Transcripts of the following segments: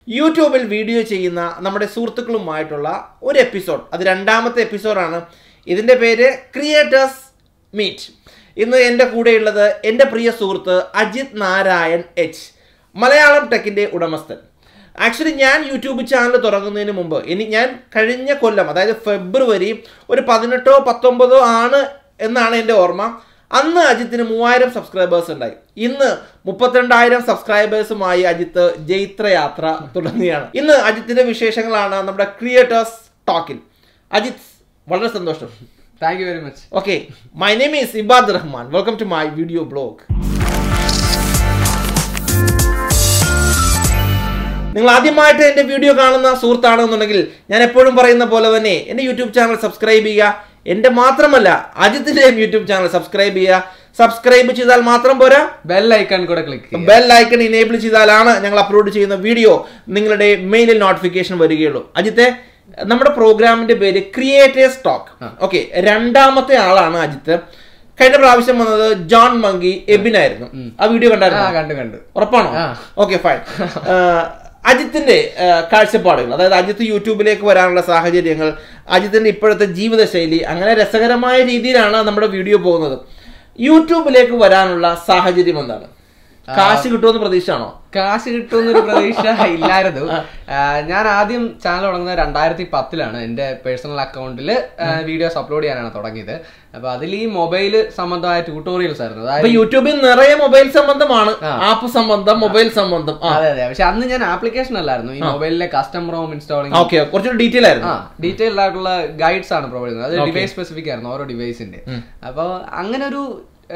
യൂട്യൂബിൽ വീഡിയോ ചെയ്യുന്ന നമ്മുടെ സുഹൃത്തുക്കളുമായിട്ടുള്ള ഒരു എപ്പിസോഡ് അത് രണ്ടാമത്തെ എപ്പിസോഡാണ് ഇതിൻ്റെ പേര് ക്രിയേറ്റേഴ്സ് മീറ്റ് ഇന്ന് എൻ്റെ കൂടെയുള്ളത് എൻ്റെ പ്രിയ സുഹൃത്ത് അജിത് നാരായൺ എച്ച് മലയാളം ടെക്കിൻ്റെ ഉടമസ്ഥൻ ആക്ച്വലി ഞാൻ യൂട്യൂബ് ചാനൽ തുടങ്ങുന്നതിന് മുമ്പ് ഇനി ഞാൻ കഴിഞ്ഞ കൊല്ലം അതായത് ഫെബ്രുവരി ഒരു പതിനെട്ടോ പത്തൊമ്പതോ ആണ് എന്നാണ് എൻ്റെ ഓർമ്മ അന്ന് അജിത്തിന് മൂവായിരം സബ്സ്ക്രൈബേഴ്സ് ഉണ്ടായി ഇന്ന് മുപ്പത്തിരണ്ടായിരം സബ്സ്ക്രൈബേഴ്സുമായി അജിത്ത് ജൈത്രയാത്ര തുടങ്ങുകയാണ് ഇന്ന് അജിത്തിന്റെ വിശേഷങ്ങളാണ് നമ്മുടെ ക്രിയേറ്റേഴ്സ് ടോക്കിൽ അജിത്ത് വളരെ സന്തോഷം thank you very much okay my name is Ibad Rahman welcome to my video blog നിങ്ങൾ ആദ്യമായിട്ട് എൻ്റെ വീഡിയോ കാണുന്ന സുഹൃത്താണെന്നുണ്ടെങ്കിൽ ഞാൻ എപ്പോഴും പറയുന്ന പോലെ തന്നെ എൻ്റെ യൂട്യൂബ് ചാനൽ സബ്സ്ക്രൈബ് ചെയ്യുക എൻ്റെ മാത്രമല്ല അജിത്തിൻ്റെയും യൂട്യൂബ് ചാനൽ സബ്സ്ക്രൈബ് ചെയ്യുക സബ്സ്ക്രൈബ് ചെയ്താൽ മാത്രം പോരാ ബെൽ ഐക്കൺ കൂടെ ക്ലിക്ക് ചെയ്യുക ബെൽ ഐക്കൺ ഇനേബിൾ ചെയ്താലാണ് ഞങ്ങൾ അപ്ലോഡ് ചെയ്യുന്ന വീഡിയോ നിങ്ങളുടെ മെയിലിൽ നോട്ടിഫിക്കേഷൻ വരികയുള്ളൂ അജിത്തെ നമ്മുടെ പ്രോഗ്രാമിന്റെ പേര് ക്രിയേറ്റേഴ്സ് ടോക്ക് ഓക്കെ രണ്ടാമത്തെ ആളാണ് അജിത്ത് കഴിഞ്ഞ പ്രാവശ്യം വന്നത് ജോൺ മങ്കി എബിൻ ആയിരുന്നു ആ വീഡിയോ ആ കണ്ടായിരുന്നു കണ്ടു കണ്ടു ഉറപ്പാണോ ആ. ഓക്കെ ഫൈൻ അജിത്തിന്റെ ആ, കാഴ്ചപ്പാടുകൾ അതായത് അജിത്ത് യൂട്യൂബിലേക്ക് വരാനുള്ള സാഹചര്യങ്ങൾ അജിത്തിന്റെ ഇപ്പോഴത്തെ ജീവിതശൈലി അങ്ങനെ രസകരമായ രീതിയിലാണ് നമ്മുടെ വീഡിയോ പോകുന്നത് യൂട്യൂബിലേക്ക് വരാനുള്ള സാഹചര്യം എന്താണ് കാശ് കിട്ടുമെന്ന് പ്രതീക്ഷയാണോ കാശ് കിട്ടുമെന്നൊരു പ്രതീക്ഷ ഇല്ലായിരുന്നു ആ, ഞാൻ ആദ്യം ചാനൽ തുടങ്ങുന്നത് രണ്ടായിരത്തി പത്തിലാണ് എൻ്റെ പേഴ്സണൽ അക്കൗണ്ടിൽ വീഡിയോസ് അപ്ലോഡ് ചെയ്യാനാണ് തുടങ്ങിയത് അപ്പൊ അതിൽ ഈ മൊബൈൽ സംബന്ധമായ ട്യൂട്ടോറിയൽസ് ആയിരുന്നു അപ്പൊ അതായത് യൂട്യൂബിൽ നിറയെ മൊബൈൽ സംബന്ധമാണ് ആപ്പ് സംബന്ധം മൊബൈൽ സംബന്ധം ആ അതെ അതെ പക്ഷെ അന്ന് ഞാൻ ആപ്ലിക്കേഷൻ അല്ലായിരുന്നു ഈ മൊബൈലിലെ കസ്റ്റം റോം ഇൻസ്റ്റാളിംഗ് ഓക്കെ കുറച്ചുകൂടി ഡീറ്റെയിൽ ആയിരുന്നു ആ ഡീറ്റെയിൽഡ് ആയിട്ടുള്ള ഗൈഡ്സ് ആണ് പ്രൊവൈഡ് ചെയ്യുന്നത് അത് ഡിവൈസ് സ്പെസിഫിക് ആയിരുന്നു ഓരോ ഡിവൈസിന്റെ അപ്പോൾ അങ്ങനെ ഒരു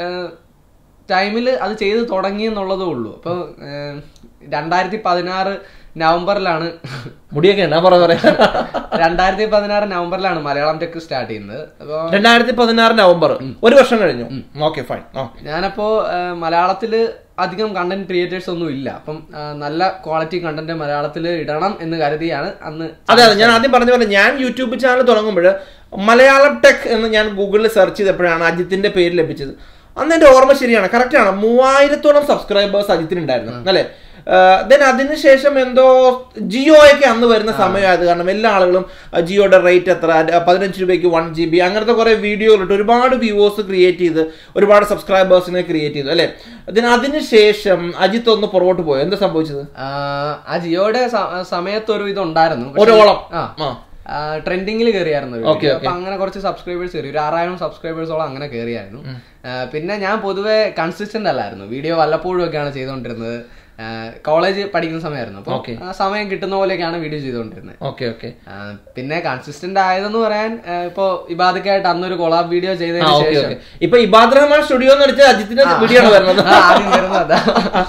ടൈമിൽ അത് ചെയ്ത് തുടങ്ങി എന്നുള്ളതേ ഉള്ളൂ അപ്പോൾ രണ്ടായിരത്തി പതിനാറ് നവംബറിലാണ് മുടിയൊക്കെ ഉണ്ട് പറ പറയാ രണ്ടായിരത്തി പതിനാറ് നവംബറിലാണ് മലയാളം ടെക് സ്റ്റാർട്ട് ചെയ്യുന്നത് അപ്പോൾ രണ്ടായിരത്തി പതിനാറ് നവംബർ ഒരു വർഷം കഴിഞ്ഞു ഓക്കെ ഫൈൻ ആ ഞാനപ്പോ മലയാളത്തിൽ അധികം കണ്ടന്റ് ക്രിയേറ്റേഴ്സ് ഒന്നും ഇല്ല അപ്പം ആ, നല്ല ക്വാളിറ്റി കണ്ടന്റ് മലയാളത്തിൽ ഇടണം എന്ന് കരുതിയാണ് അന്ന് അതെ അതെ ഞാൻ ആദ്യം പറഞ്ഞ പോലെ ഞാൻ യൂട്യൂബ് ചാനൽ തുടങ്ങുമ്പോൾ മലയാളം ടെക് എന്ന് ഞാൻ ഗൂഗിളിൽ സെർച്ച് ചെയ്തപ്പോഴാണ് അജിത്തിന്റെ പേര് ലഭിച്ചത് അന്ന് എന്റെ ഓർമ്മ ശരിയാണ് കറക്റ്റ് ആണ് മൂവായിരത്തോളം സബ്സ്ക്രൈബേഴ്സ് അജിത്തിനുണ്ടായിരുന്നു അല്ലെ ദെൻ അതിനുശേഷം എന്തോ ജിയോയൊക്കെ അന്ന് വരുന്ന സമയമായത് കാരണം എല്ലാ ആളുകളും ആ, ജിയോയുടെ റേറ്റ് എത്ര ആ, പതിനഞ്ച് രൂപയ്ക്ക് വൺ ജി ബി അങ്ങനത്തെ കുറെ വീഡിയോകളിട്ട് ഒരുപാട് വ്യൂവേഴ്സ് ക്രിയേറ്റ് ചെയ്ത് ഒരുപാട് സബ്സ്ക്രൈബേഴ്സിനെ ക്രിയേറ്റ് ചെയ്തു അല്ലെ ദെൻ അതിനുശേഷം അജിത്ത് ഒന്ന് പുറകോട്ട് പോയോ എന്താ സംഭവിച്ചത് ആ, ആ ജിയോയുടെ സ- സമയത്തൊരു ഇതുണ്ടായിരുന്നു പക്ഷേ- ഒരോളം ആ ആ ട്രെൻഡിങ്ങിൽ കയറിയായിരുന്നു Okay, video. അപ്പൊ അങ്ങനെ കുറച്ച് സബ്സ്ക്രൈബേഴ്സ് കയറി ഒരു ആറായിരം സബ്സ്ക്രൈബേഴ്സോളം അങ്ങനെ കയറിയായിരുന്നു ആ, പിന്നെ ഞാൻ പൊതുവെ കൺസിസ്റ്റന്റ് അല്ലായിരുന്നു വീഡിയോ വല്ലപ്പോഴും ഒക്കെയാണ് ചെയ്തുകൊണ്ടിരുന്നത് കോളേജ് പഠിക്കുന്ന സമയമായിരുന്നു അപ്പൊ Okay. ആ സമയം കിട്ടുന്ന പോലെയൊക്കെയാണ് വീഡിയോ ചെയ്തുകൊണ്ടിരുന്നത് ഓക്കെ ഓക്കെ ആ, പിന്നെ കൺസിസ്റ്റന്റ് ആയതെന്ന് പറയാൻ ആ, ഇപ്പൊ ഇബാദക്കായിട്ട് അന്നൊരു കൊളാബ് വീഡിയോ ആ ചെയ്തതിന് ഓക്കെ ശേഷം ഓക്കെ ഇപ്പൊ ഇബാദ് റഹ്മാൻ സ്റ്റുഡിയോ എന്ന് വെച്ചാൽ അജിത്തിന്റെ വീഡിയോ ആണ് വരുന്നത് ആ, ആദ്യം വരുന്നത് അതാ.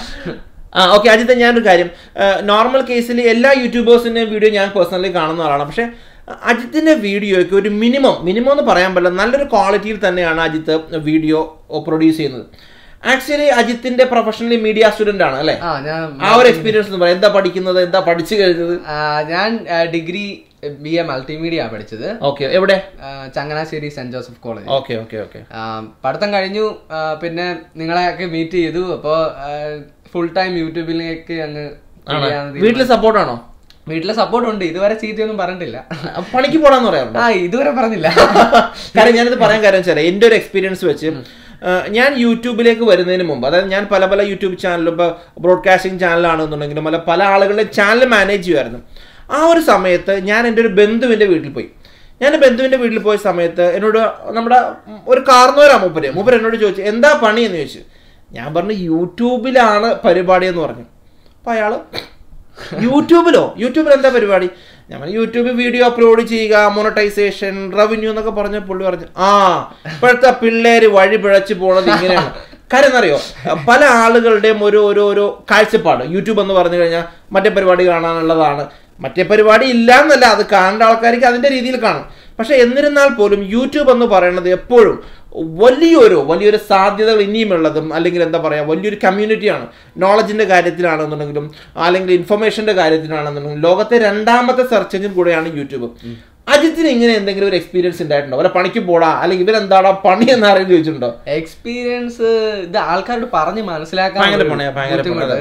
ആ ഓക്കെ അജിത്ത് ഞാനൊരു കാര്യം നോർമൽ കേസിൽ എല്ലാ യൂട്യൂബേഴ്സിന്റെയും വീഡിയോ ഞാൻ പേഴ്സണലി കാണുന്ന ആളാണ് പക്ഷെ അജിത്തിന്റെ വീഡിയോയ്ക്ക് ഒരു മിനിമം മിനിമം എന്ന് പറയാൻ പറ്റില്ല നല്ലൊരു ക്വാളിറ്റിയിൽ തന്നെയാണ് അജിത്ത് വീഡിയോ പ്രൊഡ്യൂസ് ചെയ്യുന്നത് ആക്ച്വലി അജിത്തിന്റെ പ്രൊഫഷണലി മീഡിയ സ്റ്റുഡന്റ് ആണ് അല്ലെ ആ ഞാൻ ആ ഒരു എക്സ്പീരിയൻസ് എന്ന് പറയാം എന്താ പഠിക്കുന്നത് എന്താ പഠിച്ചു കഴിഞ്ഞത് ആ, ഞാൻ ഡിഗ്രി ബി എ മൾട്ടിമീഡിയ പഠിച്ചത് ഓക്കെ എവിടെ ആ, Changanassery saint Joseph college okay okay okay ആ, പഠിത്തം കഴിഞ്ഞു ആ, പിന്നെ നിങ്ങളെയൊക്കെ മീറ്റ് ചെയ്തു അപ്പോ ഫുൾ ടൈം യൂട്യൂബിലേക്ക് അങ്ങ് തിരിയാന്ന് തീരുമാനിച്ചു. വീട്ടിൽ സപ്പോർട്ടാണോ വീട്ടിലെ സപ്പോർട്ട് ഉണ്ട് ഇതുവരെ ചീത്തയൊന്നും പറഞ്ഞിട്ടില്ല പണിക്ക് പോടാന്ന് പറയാറുണ്ടോ ആ ഇതുവരെ പറഞ്ഞില്ല കാര്യം ഞാനിത് പറയാൻ കാര്യം വെച്ചാൽ എൻ്റെ ഒരു എക്സ്പീരിയൻസ് വെച്ച് ആ, ഞാൻ യൂട്യൂബിലേക്ക് വരുന്നതിന് മുമ്പ് അതായത് ഞാൻ പല പല യൂട്യൂബ് ചാനലും ഇപ്പോൾ ബ്രോഡ്കാസ്റ്റിംഗ് ചാനലാണെന്നുണ്ടെങ്കിലും അല്ല പല ആളുകളുടെ ചാനൽ മാനേജ് ചെയ്യുമായിരുന്നു ആ ഒരു സമയത്ത് ഞാൻ എൻ്റെ ഒരു ബന്ധുവിൻ്റെ വീട്ടിൽ പോയി ഞാൻ ബന്ധുവിൻ്റെ വീട്ടിൽ പോയ സമയത്ത് എന്നോട് നമ്മുടെ ഒരു കാർന്നോരാ മൂപ്പര് മൂപ്പര് എന്നോട് ചോദിച്ചു എന്താ പണി എന്ന് ചോദിച്ചു ഞാൻ പറഞ്ഞു യൂട്യൂബിലാണ് പരിപാടി എന്ന് പറഞ്ഞു അപ്പോൾ അയാൾ യൂട്യൂബിലോ യൂട്യൂബിൽ എന്താ പരിപാടി ഞങ്ങൾ യൂട്യൂബിൽ വീഡിയോ അപ്ലോഡ് ചെയ്യുക മോണറ്റൈസേഷൻ റവന്യൂ എന്നൊക്കെ പറഞ്ഞ പുള്ളി പറഞ്ഞു ആ ഇപ്പോഴത്തെ പിള്ളേര് വഴി പിഴച്ചു പോണത് ഇങ്ങനെയാണ് കാര്യം എന്നറിയോ പല ആളുകളുടെയും ഒരു ഒരു ഒരു കാഴ്ചപ്പാട് യൂട്യൂബ് എന്ന് പറഞ്ഞു കഴിഞ്ഞാൽ മറ്റേ പരിപാടി കാണാനുള്ളതാണ് മറ്റേ പരിപാടി ഇല്ല എന്നല്ല അത് കാണേണ്ട ആൾക്കാർക്ക് അതിന്റെ രീതിയിൽ കാണും പക്ഷെ എന്നിരുന്നാൽ പോലും യൂട്യൂബ് എന്ന് പറയുന്നത് എപ്പോഴും വലിയൊരു വലിയൊരു സാധ്യതകൾ ഇനിയുമുള്ളതും അല്ലെങ്കിൽ എന്താ പറയുക വലിയൊരു കമ്മ്യൂണിറ്റിയാണ് നോളജിന്റെ കാര്യത്തിലാണെന്നുണ്ടെങ്കിലും അല്ലെങ്കിൽ ഇൻഫർമേഷന്റെ കാര്യത്തിലാണെന്നുണ്ടെങ്കിലും ലോകത്തെ രണ്ടാമത്തെ സെർച്ച് എഞ്ചിൻ കൂടെയാണ് യൂട്യൂബ് അജിത്തിന് ഇങ്ങനെ എന്തെങ്കിലും ഒരു എക്സ്പീരിയൻസ് ഉണ്ടായിട്ടുണ്ടോ വല്ല പണിക്ക് പോടാ അല്ലെങ്കിൽ ഇവരെന്താടാ പണി എന്ന് ആരെങ്കിലും ചോദിച്ചിട്ടുണ്ടോ എക്സ്പീരിയൻസ് ഇത് ആൾക്കാരോട് പറഞ്ഞ് മനസ്സിലാക്കാൻ ഭയങ്കര ഒരു പണിയാ, ഭയങ്കര ബുദ്ധിമുട്ട്. പണിയാ. ഒരു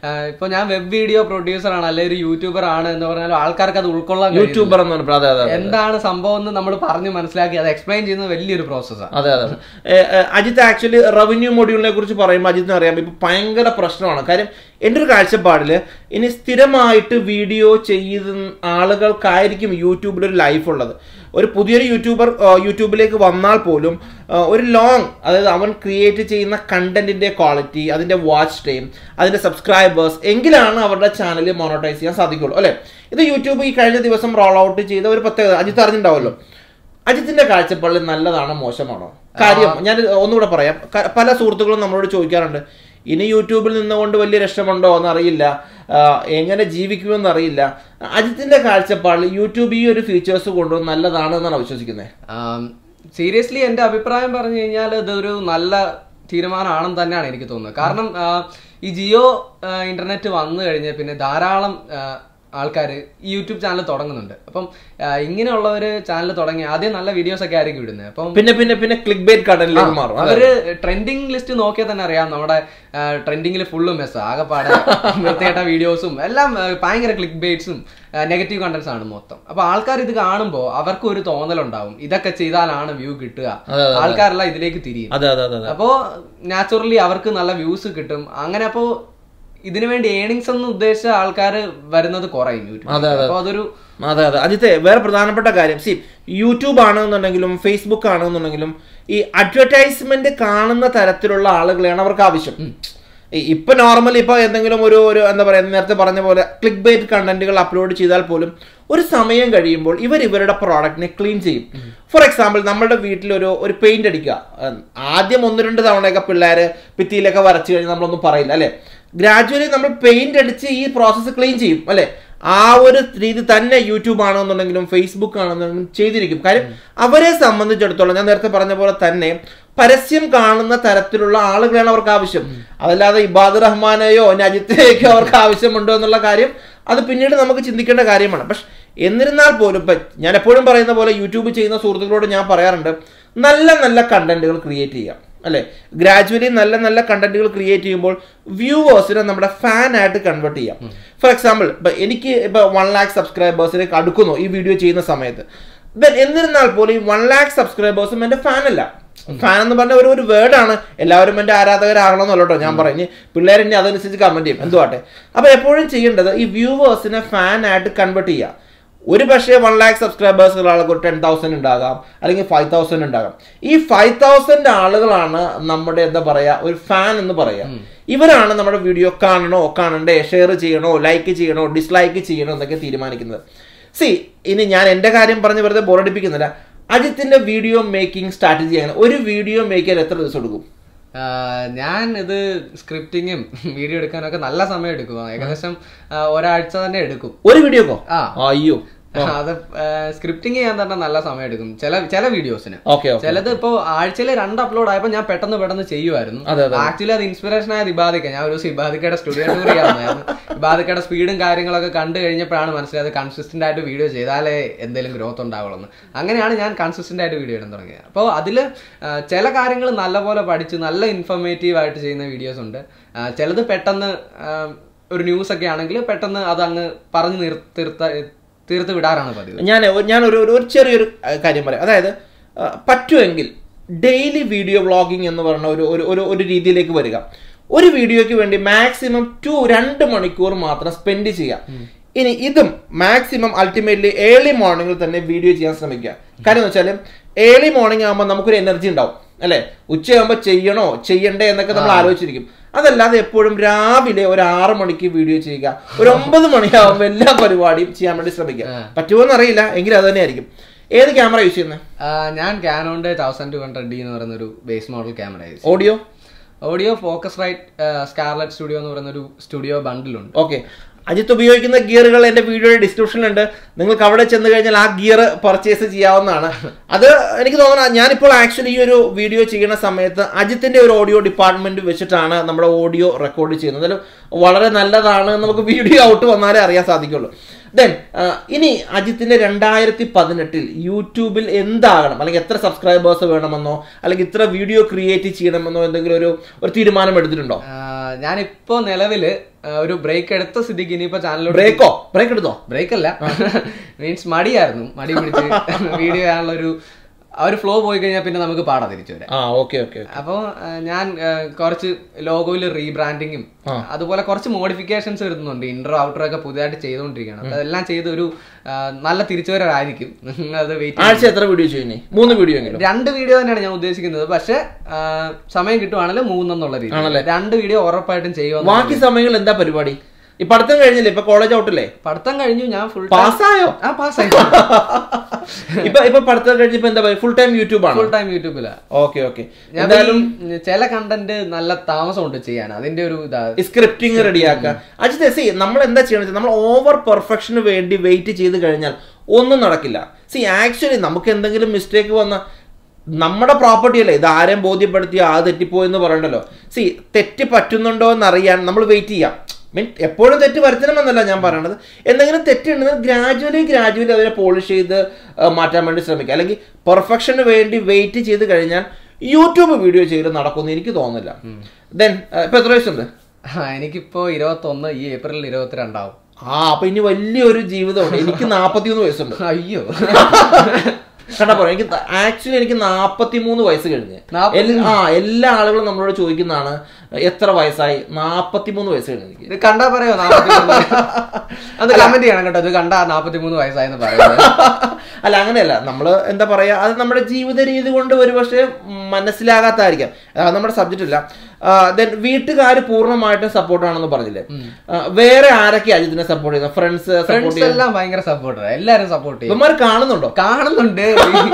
ഇപ്പൊ ഞാൻ വെബ് വീഡിയോ പ്രൊഡ്യൂസർ ആണ് അല്ലെങ്കിൽ ഒരു യൂട്യൂബർ ആണ് എന്ന് പറഞ്ഞാൽ ആൾക്കാർക്ക് അത് ഉൾക്കൊള്ളാൻ കഴിയുന്നില്ല. യൂട്യൂബർ എന്ന് പറഞ്ഞപ്പോൾ അതെ അതെ എന്താണ് സംഭവം എന്ന് നമ്മൾ പറഞ്ഞു മനസ്സിലാക്കി അത് എക്സ്പ്ലെയിൻ ചെയ്യുന്നത് വലിയൊരു പ്രോസസ്സാണ് അതെ അതെ അതെ. ഏ, ഏ, അജിത്ത് ആക്ച്വലി റവന്യൂ മൊഡ്യൂളിനെ കുറിച്ച് പറയുമ്പോൾ അജിത്തിന് അറിയാം ഇപ്പൊ ഭയങ്കര പ്രശ്നമാണ് കാര്യം എൻ്റെ ഒരു കാഴ്ചപ്പാടിൽ ഇനി സ്ഥിരമായിട്ട് വീഡിയോ ചെയ്യുന്ന ആളുകൾക്കായിരിക്കും യൂട്യൂബിൽ ഒരു ലൈഫ് ഉള്ളത് ഒരു പുതിയൊരു യൂട്യൂബർ ആ, യൂട്യൂബിലേക്ക് വന്നാൽ പോലും ആ, ഒരു ലോങ് അതായത് അവൻ ക്രിയേറ്റ് ചെയ്യുന്ന കണ്ടന്റിന്റെ ക്വാളിറ്റി അതിന്റെ വാച്ച് ടൈം അതിന്റെ സബ്സ്ക്രൈബേഴ്സ് എങ്കിലാണ് അവരുടെ ചാനൽ മോണോട്ടൈസ് ചെയ്യാൻ സാധിക്കുള്ളൂ അല്ലെ ഇത് യൂട്യൂബ് ഈ കഴിഞ്ഞ ദിവസം റോൾ ഔട്ട് ചെയ്ത ഒരു പ്രത്യേകത അജിത്ത് അറിഞ്ഞിട്ടുണ്ടാവല്ലോ അജിത്തിന്റെ കാഴ്ചപ്പാടിൽ നല്ലതാണോ മോശമാണോ കാര്യം ഞാൻ ഒന്നുകൂടെ പറയാം ക- പല സുഹൃത്തുക്കളും നമ്മളോട് ചോദിക്കാറുണ്ട് ഇനി യൂട്യൂബിൽ നിന്നുകൊണ്ട് വലിയ രക്ഷമുണ്ടോ എന്നറിയില്ല ആ, എങ്ങനെ ജീവിക്കുമെന്ന് അറിയില്ല അജിത്തിന്റെ കാഴ്ചപ്പാടിൽ യൂട്യൂബ് ഈ ഒരു ഫീച്ചേഴ്സ് കൊണ്ടുവന്ന് നല്ലതാണ് എന്നാണ് വിശ്വസിക്കുന്നത് സീരിയസ്ലി എന്റെ അഭിപ്രായം പറഞ്ഞു കഴിഞ്ഞാൽ ഇതൊരു നല്ല തീരുമാനമാണെന്ന് തന്നെയാണ് എനിക്ക് തോന്നുന്നത് കാരണം ആ, ഈ ജിയോ ആ, ഇന്റർനെറ്റ് വന്നു കഴിഞ്ഞ പിന്നെ ധാരാളം ആൾക്കാർ ഈ യൂട്യൂബ് ചാനൽ തുടങ്ങുന്നുണ്ട് അപ്പം ആ, ഇങ്ങനെയുള്ളവര് ചാനൽ തുടങ്ങി ആദ്യം നല്ല വീഡിയോസ് ഒക്കെ ആയിരിക്കും ഇടുന്നത് അപ്പം പിന്നെ പിന്നെ പിന്നെ ക്ലിക്ക് ബേറ്റ് കടലിലേക്ക് മാറും അതെ. അവര് ട്രെൻഡിങ് ലിസ്റ്റ് നോക്കിയാൽ തന്നെ അറിയാം നമ്മുടെ ട്രെൻഡിങ്ങിൽ ഫുള്ളും മെസ്സ് ആകെപ്പാടെ വൃത്തികെട്ട വീഡിയോസും എല്ലാം ആ, ഭയങ്കര ക്ലിക്ക് ബേറ്റ്സും നെഗറ്റീവ് കണ്ടന്റ്സ് ആണ് മൊത്തം അപ്പൊ ആൾക്കാർ ഇത് കാണുമ്പോൾ അവർക്ക് ഒരു തോന്നലുണ്ടാവും ഇതൊക്കെ ചെയ്താലാണ് വ്യൂ കിട്ടുക അതെ, അതെ. ആൾക്കാരെല്ലാം ഇതിലേക്ക് തിരിയും അതെ അതെ അതെ അതെ അപ്പോ നാച്ചുറലി അവർക്ക് നല്ല വ്യൂസ് കിട്ടും അങ്ങനെ അപ്പോ ഇതിനു വേണ്ടി ഏണിങ്സ് എന്ന് ഉദ്ദേശിച്ച ആൾക്കാർ വരുന്നത് കുറയും അതെ, യൂട്യൂബ് അപ്പൊ അതൊരു അതെ അതെ അജിത്തെ വേറെ പ്രധാനപ്പെട്ട കാര്യം സി യൂട്യൂബ് ആണെന്നുണ്ടെങ്കിലും ഫേസ്ബുക്ക് ആണെന്നുണ്ടെങ്കിലും ഈ അഡ്വർടൈസ്മെന്റ് കാണുന്ന തരത്തിലുള്ള ആളുകളെയാണ് അവർക്ക് ആവശ്യം ഈ- ഇപ്പൊ നോർമലി ഇപ്പൊ എന്തെങ്കിലും ഒരു ഒരു എന്താ പറയാ നേരത്തെ പറഞ്ഞ പോലെ ക്ലിക്ക് ബേറ്റ് കണ്ടന്റുകൾ അപ്ലോഡ് ചെയ്താൽ പോലും ഒരു സമയം കഴിയുമ്പോൾ ഇവർ ഇവരുടെ പ്രോഡക്റ്റിനെ ക്ലീൻ ചെയ്യും ഫോർ എക്സാമ്പിൾ നമ്മുടെ വീട്ടിൽ ഒരു ഒരു പെയിന്റ് അടിക്കുക ഉം, ആദ്യം ഒന്ന് രണ്ട് തവണയൊക്കെ പിള്ളേര് ഭിത്തിയിലൊക്കെ വരച്ചു കഴിഞ്ഞാൽ നമ്മളൊന്നും പറയില്ല അല്ലെ ഗ്രാജുവലി നമ്മൾ പെയിന്റ് അടിച്ച് ഈ പ്രോസസ്സ് ക്ലീൻ ചെയ്യും അല്ലെ ആ ഒരു രീതി തന്നെ യൂട്യൂബ് ആണെന്നുണ്ടെങ്കിലും ഫേസ്ബുക്ക് ആണെന്നുണ്ടെങ്കിലും ചെയ്തിരിക്കും കാര്യം അവരെ സംബന്ധിച്ചിടത്തോളം ഞാൻ നേരത്തെ പറഞ്ഞ പോലെ തന്നെ പരസ്യം കാണുന്ന തരത്തിലുള്ള ആളുകളാണ് അവർക്ക് ആവശ്യം അതല്ലാതെ ഇബാദ് റഹ്മാനെയോ നജിത്തിനെയൊക്കെ അവർക്ക് ആവശ്യമുണ്ടോ എന്നുള്ള കാര്യം അത് പിന്നീട് നമുക്ക് ചിന്തിക്കേണ്ട കാര്യമാണ് പക്ഷെ എന്നിരുന്നാൽ പോലും ഇപ്പം ഞാൻ എപ്പോഴും പറയുന്ന പോലെ യൂട്യൂബ് ചെയ്യുന്ന സുഹൃത്തുക്കളോട് ഞാൻ പറയാറുണ്ട് നല്ല നല്ല കണ്ടന്റുകൾ ക്രിയേറ്റ് ചെയ്യാം അല്ലെ ഗ്രാജുവലി നല്ല നല്ല കണ്ടന്റുകൾ ക്രിയേറ്റ് ചെയ്യുമ്പോൾ വ്യൂവേഴ്സിനെ നമ്മുടെ ഫാൻ ആയിട്ട് കൺവേർട്ട് ചെയ്യാം ഫോർ എക്സാമ്പിൾ ഇപ്പൊ എനിക്ക് ഇപ്പൊ വൺ ലാക്ക് സബ്സ്ക്രൈബേഴ്സിലേക്ക് അടുക്കുന്നു ഈ വീഡിയോ ചെയ്യുന്ന സമയത്ത് ദെൻ എന്നിരുന്നാൽ പോലും ഈ വൺ ലാക്ക് സബ്സ്ക്രൈബേഴ്സും എന്റെ ഫാൻ അല്ല ഫാൻ എന്ന് പറഞ്ഞ ഒരു ഒരു വേർഡാണ് എല്ലാവരും എന്റെ ആരാധകരാകണമെന്നല്ലോ കേട്ടോ ഞാൻ പറഞ്ഞ് പിള്ളേർ ഇനി അതനുസരിച്ച് കമന്റ് ചെയ്യും എന്തുവാട്ടെ അപ്പൊ എപ്പോഴും ചെയ്യേണ്ടത് ഈ വ്യൂവേഴ്സിനെ ഫാൻ ആയിട്ട് കൺവേർട്ട് ചെയ്യുക ഒരു പക്ഷേ വൺ ലാക്ക് സബ്സ്ക്രൈബേഴ്സ് ഉള്ള ആൾക്ക് ഒരു ടെൻ തൗസൻഡ് ഉണ്ടാകാം അല്ലെങ്കിൽ ഫൈവ് തൗസൻഡ് ഉണ്ടാകാം ഈ ഫൈവ് തൗസൻഡ് ആളുകളാണ് നമ്മുടെ എന്താ പറയാ ഒരു ഫാൻ എന്ന് പറയാ ഇവരാണ് നമ്മുടെ വീഡിയോ കാണണോ കാണണ്ടേ ഷെയർ ചെയ്യണോ ലൈക്ക് ചെയ്യണോ ഡിസ്ലൈക്ക് ചെയ്യണോ എന്നൊക്കെ തീരുമാനിക്കുന്നത് സി ഇനി ഞാൻ എൻ്റെ കാര്യം പറഞ്ഞ് വെറുതെ ബോറടിപ്പിക്കുന്നില്ല അജിത്തിന്റെ വീഡിയോ മേക്കിംഗ് സ്ട്രാറ്റജി ആണ് ഒരു വീഡിയോ മേക്ക് ചെയ്യാൻ എത്ര ദിവസം എടുക്കും ആ, ഞാൻ ഇത് സ്ക്രിപ്റ്റിങ്ങും വീഡിയോ എടുക്കാനൊക്കെ നല്ല സമയം എടുക്കും ഏകദേശം ആ, ഒരാഴ്ച തന്നെ എടുക്കും ഒരു വീഡിയോക്കോ ആ അയ്യോ അത് സ്ക്രിപ്റ്റിംഗ് ചെയ്യാൻ തന്നെ നല്ല സമയം എടുക്കും ചില ചില വീഡിയോസിന് ഓക്കെ ഓക്കെ ചിലത് ഇപ്പോ ആഴ്ചയിൽ രണ്ട് അപ്ലോഡ് ആയപ്പോൾ ഞാൻ പെട്ടെന്ന് പെട്ടെന്ന് ചെയ്യുമായിരുന്നു അതെ, അതെ. ആക്ച്വലി അത് ഇൻസ്പിറേഷൻ ആയത് ഇബാദിക്ക ഞാൻ ഒരു ദിവസം ഇബാദിക്കയുടെ സ്റ്റുഡിയോ ടൂർ ചെയ്യാറുണ്ടായിരുന്നു ഇബാദിക്കയുടെ സ്പീഡും കാര്യങ്ങളൊക്കെ കണ്ടു കഴിഞ്ഞപ്പോഴാണ് മനസ്സിലായത് കൺസിസ്റ്റന്റ് ആയിട്ട് വീഡിയോ ചെയ്താലേ എന്തെങ്കിലും ഗ്രോത്ത് ഉണ്ടാവുള്ളൂ എന്ന് അങ്ങനെയാണ് ഞാൻ കൺസിസ്റ്റന്റ് ആയിട്ട് വീഡിയോ ഇടാൻ തുടങ്ങിയത് അപ്പോൾ അതിൽ ചില കാര്യങ്ങൾ നല്ലപോലെ പഠിച്ച് നല്ല ഇൻഫർമേറ്റീവ് ആയിട്ട് ചെയ്യുന്ന വീഡിയോസ് ഉണ്ട് ആ, ചിലത് പെട്ടെന്ന് ആ, ഒരു ന്യൂസ് ഒക്കെ ആണെങ്കിൽ പെട്ടെന്ന് അത് അങ്ങ് പറഞ്ഞു നിർ തീർത്ത തീർത്ത് വിടാറാണ് പതിവ് ഞാൻ ഞാൻ ഒരു ഒരു- ഒരു ചെറിയൊരു അഹ് കാര്യം പറയാം അതായത് അഹ് പറ്റുമെങ്കിൽ ഡെയിലി വീഡിയോ വ്ളോഗിംഗ് എന്ന് പറഞ്ഞ ഒരു ഒരു ഒരു ഒരു രീതിയിലേക്ക് വരിക ഒരു വീഡിയോയ്ക്ക് വേണ്ടി മാക്സിമം ടു രണ്ട് മണിക്കൂർ മാത്രം സ്പെൻഡ് ചെയ്യാം ഇനി ഇതും മാക്സിമം അൾട്ടിമേറ്റ്ലി ഏർലി മോർണിംഗിൽ തന്നെ വീഡിയോ ചെയ്യാൻ ശ്രമിക്കുക കാര്യം എന്ന് വെച്ചാൽ ഏർലി മോർണിംഗ് ആകുമ്പോൾ നമുക്കൊരു എനർജി ഉണ്ടാവും അല്ലെ ഉച്ചയാകുമ്പോൾ ചെയ്യണോ ചെയ്യണ്ടേ എന്നൊക്കെ നമ്മൾ ആലോചിച്ചിരിക്കും അതല്ലാതെ എപ്പോഴും രാവിലെ ഒരു ആറ് മണിക്ക് വീഡിയോ ചെയ്യുക ഒരു ഒമ്പത് മണിയാകുമ്പോൾ എല്ലാ പരിപാടിയും ചെയ്യാൻ വേണ്ടി ശ്രമിക്കുക പറ്റുമോ എന്നറിയില്ല എങ്കിലും അത് തന്നെയായിരിക്കും ഏത് ക്യാമറ യൂസ് ചെയ്യുന്നത് ആ, ഞാൻ കാനോന്റെ തൗസൻഡ് ടു ഹൺഡ്രഡ് ഡി എന്ന് പറയുന്ന ഒരു base model camera use audio audio Focusrite Scarlett studio എന്ന് പറയുന്ന ഒരു സ്റ്റുഡിയോ ബണ്ടിലുണ്ട് ഓക്കെ അജിത്ത് ഉപയോഗിക്കുന്ന ഗിയറുകൾ എന്റെ വീഡിയോയുടെ ഡിസ്ക്രിപ്ഷനിലുണ്ട് നിങ്ങൾക്ക് അവിടെ ചെന്ന് കഴിഞ്ഞാൽ ആ ഗിയർ പർച്ചേസ് ചെയ്യാവുന്നതാണ് അത് എനിക്ക് തോന്നുന്നു ഞാനിപ്പോൾ ആക്ച്വലി ഈ ഒരു വീഡിയോ ചെയ്യുന്ന സമയത്ത് അജിത്തിന്റെ ഒരു ഓഡിയോ ഡിപ്പാർട്ട്മെന്റ് വെച്ചിട്ടാണ് നമ്മുടെ ഓഡിയോ റെക്കോർഡ് ചെയ്യുന്നത് അതിൽ വളരെ നല്ലതാണ് നമുക്ക് വീഡിയോ ഔട്ട് വന്നാലേ അറിയാൻ സാധിക്കുള്ളൂ ദെൻ ഇനി അജിത്തിന്റെ രണ്ടായിരത്തി പതിനെട്ടിൽ യൂട്യൂബിൽ എന്താകണം അല്ലെങ്കിൽ എത്ര സബ്സ്ക്രൈബേഴ്സ് വേണമെന്നോ അല്ലെങ്കിൽ ഇത്ര വീഡിയോ ക്രിയേറ്റ് ചെയ്യണമെന്നോ എന്തെങ്കിലും ഒരു ഒരു തീരുമാനം എടുത്തിട്ടുണ്ടോ ആഹ് ഞാനിപ്പോ നിലവില് ആഹ് ഒരു ബ്രേക്ക് എടുത്ത സ്ഥിതിക്ക് ഇനിയിപ്പോ ചാനലിലോട്ട് ബ്രേക്കോ ബ്രേക്ക് എടുത്തോ ബ്രേക്ക് അല്ല മീൻസ് മടിയായിരുന്നു മടി പിടിച്ച് വീഡിയോ ചെയ്യാനുള്ള ഒരു ആ ഒരു ഫ്ലോ പോയി കഴിഞ്ഞാൽ പിന്നെ നമുക്ക് പാടാ തിരിച്ചു വരാൻ ആ ഓക്കെ ഓക്കെ അപ്പോൾ ഞാൻ ആ, കുറച്ച് ലോഗോയിൽ റീബ്രാൻഡിങ്ങും അതുപോലെ കുറച്ച് മോഡിഫിക്കേഷൻസ് വരുന്നുണ്ട് ഇൻട്രോ ഔട്ടറോ ഒക്കെ പുതിയതായിട്ട് ചെയ്തുകൊണ്ടിരിക്കുകയാണ് അപ്പൊ അതെല്ലാം ചെയ്ത് ഒരു ആ, നല്ല തിരിച്ചുവരവായിരിക്കും അത് വെയിറ്റ് ആഴ്ച എത്ര വീഡിയോ ചെയ്യുന്നേ മൂന്ന് വീഡിയോ എങ്കിലും രണ്ട് വീഡിയോ തന്നെയാണ് ഞാൻ ഉദ്ദേശിക്കുന്നത് പക്ഷെ ആ, സമയം കിട്ടുവാണെങ്കിൽ മൂന്നെന്നുള്ള രീതി രണ്ട് വീഡിയോ ഉറപ്പായിട്ടും ചെയ്യുമെന്ന് ബാക്കി സമയങ്ങളിൽ എന്താ പരിപാടി ഈ പഠിത്തം കഴിഞ്ഞില്ലേ ഇപ്പൊ കോളേജ് ഔട്ടല്ലേ പഠിത്തം കഴിഞ്ഞു ഞാൻ ഫുൾ പാസ്സായോ ആ പാസ്സായി ഇപ്പൊ ഇപ്പൊ പഠിത്തം കഴിഞ്ഞപ്പോ എന്താ ഫുൾ ടൈം യൂട്യൂബ് ആണോ ഫുൾ ടൈം യൂട്യൂബിലാ ഓക്കെ ഓക്കെ ഞാൻ എന്തായാലും ഈ ചില കണ്ടന്റ് നല്ല താമസമുണ്ട് ചെയ്യാൻ അതിന്റെ ഒരു ഇതാ സ്ക്രിപ്റ്റിംഗ് റെഡിയാക്കുക അജിത് സി നമ്മൾ എന്താ ചെയ്യണമെന്ന് നമ്മൾ ഓവർ പെർഫെക്ഷന് വേണ്ടി വെയിറ്റ് ചെയ്ത് കഴിഞ്ഞാൽ ഒന്നും നടക്കില്ല സി ആക്ച്വലി നമുക്ക് എന്തെങ്കിലും മിസ്റ്റേക്ക് വന്ന നമ്മുടെ പ്രോപ്പർട്ടി അല്ലേ ഇത് ആരെയും ബോധ്യപ്പെടുത്തി ആ തെറ്റിപ്പോയെന്ന് പറയണ്ടല്ലോ സി തെറ്റ് പറ്റുന്നുണ്ടോ എന്നറിയാൻ നമ്മൾ വെയിറ്റ് ചെയ്യാം മീൻ എപ്പോഴും തെറ്റ് വരുത്തണമെന്നല്ല ഞാൻ പറയണത് എന്തെങ്കിലും തെറ്റുണ്ടെങ്കിൽ ഗ്രാജുവലി ഗ്രാജുവലി അതിനെ പോളിഷ് ചെയ്ത് ആ, മാറ്റാൻ വേണ്ടി ശ്രമിക്കുക അല്ലെങ്കിൽ പെർഫെക്ഷന് വേണ്ടി വെയിറ്റ് ചെയ്ത് കഴിഞ്ഞാൽ യൂട്യൂബ് വീഡിയോ ചെയ്ത് നടക്കുമെന്ന് എനിക്ക് തോന്നുന്നില്ല ദെൻ ഇപ്പൊ എത്ര വയസ്സുണ്ട് ആ, എനിക്കിപ്പോ ഇരുപത്തൊന്ന് ഈ ഏപ്രിൽ ഇരുപത്തിരണ്ടാവും ആ അപ്പൊ ഇനി വലിയൊരു ജീവിതമുണ്ട് എനിക്ക് നാപ്പത്തിമൂന്ന് വയസ്സുണ്ട് അയ്യോ കണ്ടാ പറയാം എനിക്ക് ആക്ച്വലി എനിക്ക് നാപ്പത്തിമൂന്ന് വയസ്സ് കഴിഞ്ഞ് നാപ്പത്തി- എല്ല- ആ എല്ലാ ആളുകളും നമ്മളോട് ചോദിക്കുന്നതാണ് എത്ര വയസ്സായി നാപ്പത്തിമൂന്ന് വയസ്സ് കഴിഞ്ഞ് എനിക്ക് ഇത് കണ്ടാ പറയോ നാപ്പത്തിമൂന്ന് അത് കമന്റ് ചെയ്യണം കേട്ടോ ഇത് കണ്ടാ നാപ്പത്തിമൂന്ന് വയസ്സായെന്ന് പറയുന്നത് അല്ല അങ്ങനെയല്ല നമ്മൾ എന്താ പറയാ അത് നമ്മുടെ ജീവിത രീതി കൊണ്ട് ഒരുപക്ഷെ മനസ്സിലാകാത്തായിരിക്കാം അത് നമ്മുടെ സബ്ജക്റ്റ് ഇല്ല ദെൻ വീട്ടുകാർ പൂർണ്ണമായിട്ടും സപ്പോർട്ട് ആണെന്ന് പറഞ്ഞില്ലേ ആ, വേറെ ആരൊക്കെയാ അജിത്തിനെ സപ്പോർട്ട് ചെയ്യുന്നത് ഫ്രണ്ട്സ് സപ്പോർട്ട് ഫ്രണ്ട്സ് ചെയ്യുന്നത് എല്ലാം ഭയങ്കര സപ്പോർട്ടർ എല്ലാരും സപ്പോർട്ട് ചെയ്യും ഇവന്മാർ കാണുന്നുണ്ടോ കാണുന്നുണ്ട്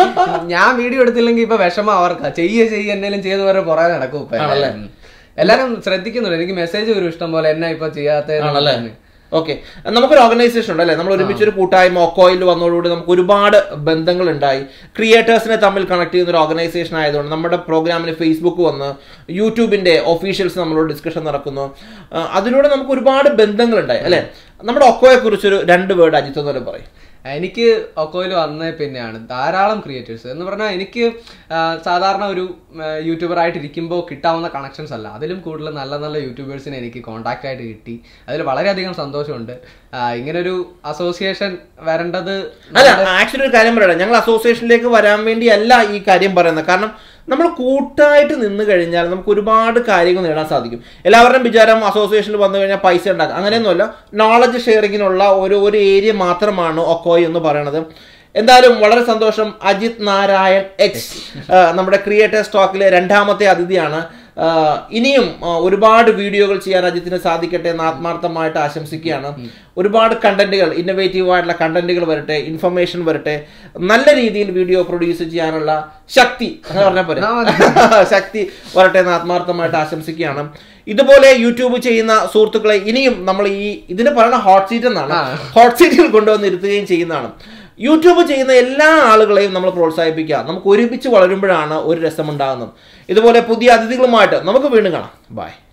ഞാൻ വീഡിയോ എടുത്തില്ലെങ്കിൽ ഇപ്പൊ വിഷമം അവർക്കാ ചെയ്യ ചെയ്യ എന്തെങ്കിലും ചെയ്ത് വരെ പുറകെ നടക്കും ഇപ്പൊ എല്ലാരും. എല്ലാരും ശ്രദ്ധിക്കുന്നുണ്ട് എനിക്ക് മെസ്സേജ് വരും ഇഷ്ടം പോലെ എന്നാ ഇപ്പൊ ചെയ്യാത്ത ആണല്ലേ ഓക്കെ നമുക്കൊരു ഓർഗനൈസേഷൻ ഉണ്ട് അല്ലേ നമ്മൾ ഒരുമിച്ച് ഒരു കൂട്ടായ്മ ഒക്കോയിൽ വന്നതോടുകൂടി നമുക്ക് ഒരുപാട് ബന്ധങ്ങൾ ഉണ്ടായി ക്രിയേറ്റേഴ്സിനെ തമ്മിൽ കണക്ട് ചെയ്യുന്ന ഒരു ഓർഗനൈസേഷൻ ആയതുകൊണ്ട് നമ്മുടെ പ്രോഗ്രാമിന് ഫേസ്ബുക്ക് വന്ന് യൂട്യൂബിന്റെ ഒഫീഷ്യൽസ് നമ്മളോട് ഡിസ്കഷൻ നടക്കുന്നു ആ, അതിലൂടെ നമുക്ക് ഒരുപാട് ബന്ധങ്ങളുണ്ടായി അല്ലേ നമ്മുടെ ഒക്കോയെ കുറിച്ചൊരു രണ്ട് വേർഡ് അജിത്ത് എന്ന് പറയും എനിക്ക് ഒക്കോയിൽ വന്ന പിന്നെയാണ് ധാരാളം ക്രിയേറ്റേഴ്സ് എന്ന് പറഞ്ഞാൽ എനിക്ക് ആ, സാധാരണ ഒരു യൂട്യൂബർ ആയിട്ട് ഇരിക്കുമ്പോൾ കിട്ടാവുന്ന കണക്ഷൻസ് അല്ല അതിലും കൂടുതൽ നല്ല നല്ല യൂട്യൂബേഴ്സിനെ എനിക്ക് കോൺടാക്ട് ആയിട്ട് കിട്ടി അതിൽ വളരെയധികം സന്തോഷമുണ്ട് ആ, ഇങ്ങനൊരു അസോസിയേഷൻ വരേണ്ടത് അല്ല ആക്ച്വലി ഒരു കാര്യം പറയണം ഞങ്ങൾ അസോസിയേഷനിലേക്ക് വരാൻ വേണ്ടിയല്ല ഈ കാര്യം പറയുന്നത് കാരണം നമ്മൾ കൂട്ടായിട്ട് നിന്ന് കഴിഞ്ഞാൽ നമുക്ക് ഒരുപാട് കാര്യങ്ങൾ നേടാൻ സാധിക്കും എല്ലാവരുടെയും വിചാരം അസോസിയേഷനിൽ വന്നു കഴിഞ്ഞാൽ പൈസ ഉണ്ടാക്കാം അങ്ങനെയൊന്നുമല്ല നോളജ് ഷെയറിങ്ങിനുള്ള ഒരു ഒരു ഏരിയ മാത്രമാണ് ഒക്കോയ് എന്ന് പറയുന്നത് എന്തായാലും വളരെ സന്തോഷം അജിത് നാരായൺ എക്സ് നമ്മുടെ ക്രിയേറ്റേഴ്സ് ടോക്കിലെ രണ്ടാമത്തെ അതിഥിയാണ് ആ, ഇനിയും ആ, ഒരുപാട് വീഡിയോകൾ ചെയ്യാൻ അജിത്തിന് സാധിക്കട്ടെ എന്ന് ആത്മാർത്ഥമായിട്ട് ആശംസിക്കുകയാണ് ഒരുപാട് കണ്ടന്റുകൾ ഇന്നോവേറ്റീവ് ആയിട്ടുള്ള കണ്ടന്റുകൾ വരട്ടെ ഇൻഫർമേഷൻ വരട്ടെ നല്ല രീതിയിൽ വീഡിയോ പ്രൊഡ്യൂസ് ചെയ്യാനുള്ള ശക്തി അങ്ങനെ പറഞ്ഞാൽ പോരെ ശക്തി വരട്ടെ എന്ന് ആത്മാർത്ഥമായിട്ട് ആശംസിക്കുകയാണ് ഇതുപോലെ യൂട്യൂബ് ചെയ്യുന്ന സുഹൃത്തുക്കളെ ഇനിയും നമ്മൾ ഈ ഇതിന് പറയുന്ന ഹോട്ട് സീറ്റ് എന്നാണ് ഹോട്ട് സീറ്റിൽ കൊണ്ടുവന്ന് ഇരുത്തുകയും ചെയ്യുന്നതാണ് യൂട്യൂബ് ചെയ്യുന്ന എല്ലാ ആളുകളെയും നമ്മൾ പ്രോത്സാഹിപ്പിക്കുക നമുക്ക് ഒരുമിച്ച് വളരുമ്പോഴാണ് ഒരു രസമുണ്ടാകുന്നത് ഇതുപോലെ പുതിയ അതിഥികളുമായിട്ട് നമുക്ക് വീണ്ടും കാണാം ബൈ